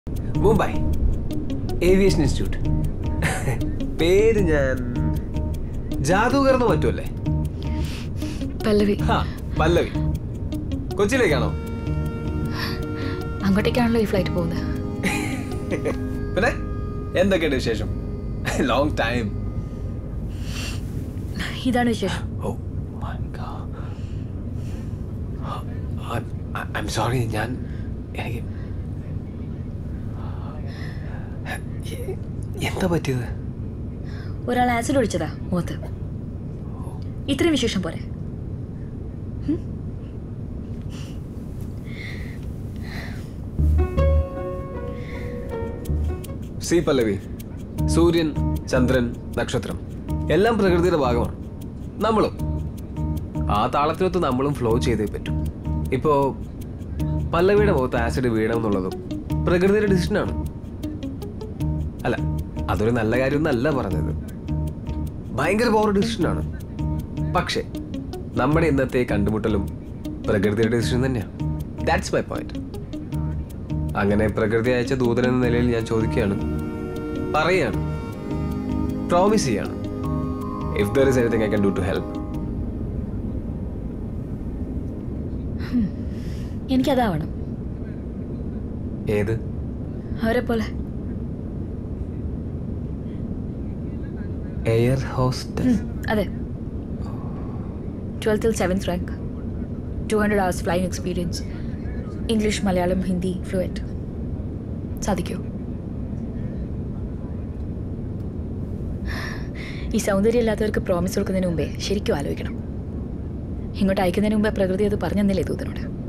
Mumbai aviation institute പേര് ഞാൻ ജാദൂകർ എന്ന് പറ്റുമല്ലേ പല്ലവി ഹാ പല്ലവി കൊച്ചിയിലേക്കാണോ അങ്ങോട്ടേക്കാണല്ലോ ഈ ഫ്ലൈറ്റ് പോകുന്നത് പിന്നെ എന്തൊക്കെയുണ്ട് വിശേഷം ലോങ് ടൈം ഇതാണ് വിശേഷം oh my God I'm sorry ഞാൻ എനിക്ക് എ- എന്താ പറ്റിയത് ഒരാൾ ആസിഡ് ഒഴിച്ചതാ മുഖത്ത് ഇത്രയും വിശേഷം പോരെ സി പല്ലവി സൂര്യൻ ചന്ദ്രൻ നക്ഷത്രം എല്ലാം പ്രകൃതിയുടെ ഭാഗമാണ് നമ്മളും ആ താളത്തിനൊത്ത് നമ്മളും ഫ്ലോ ചെയ്തേ പറ്റൂ ഇപ്പോ പല്ലവിയുടെ മുഖത്ത് ആസിഡ് വീണം എന്നുള്ളതും പ്രകൃതിയുടെ ഡിസിഷനാണ് അല്ല അതൊരു നല്ല കാര്യമൊന്നല്ല പറഞ്ഞത് ഭയങ്കര പവർ ഡിസിഷനാണ് പക്ഷേ നമ്മുടെ ഇന്നത്തെ കണ്ടുമുട്ടലും പ്രകൃതിയുടെ ഡിസിഷൻ തന്നെയാണ് ദാറ്റ്സ് മൈ പോയിന്റ് അങ്ങനെ പ്രകൃതി അയച്ച ദൂതൻ എന്ന നിലയിൽ ഞാൻ ചോദിക്കുകയാണ് പറയാണ് പ്രോമിസ് ചെയ്യാണ് if there is anything I can do to help എനിക്കതാവണം ഏത് അവരെ പോലെ എയർ ഹോസ്റ്റസ് അതെ ട്വൽത്തിൽ seventh rank two hundred hours flying experience English Malayalam Hindi fluent സാധിക്കുമോ ഈ സൗന്ദര്യം ഇല്ലാത്തവർക്ക് പ്രോമിസ് കൊടുക്കുന്നതിന് മുമ്പേ ശരിക്കും ആലോചിക്കണം ഇങ്ങോട്ട് അയക്കുന്നതിന് മുമ്പേ പ്രകൃതി അത് പറഞ്ഞു തന്നില്ലേ ദൂതനോട്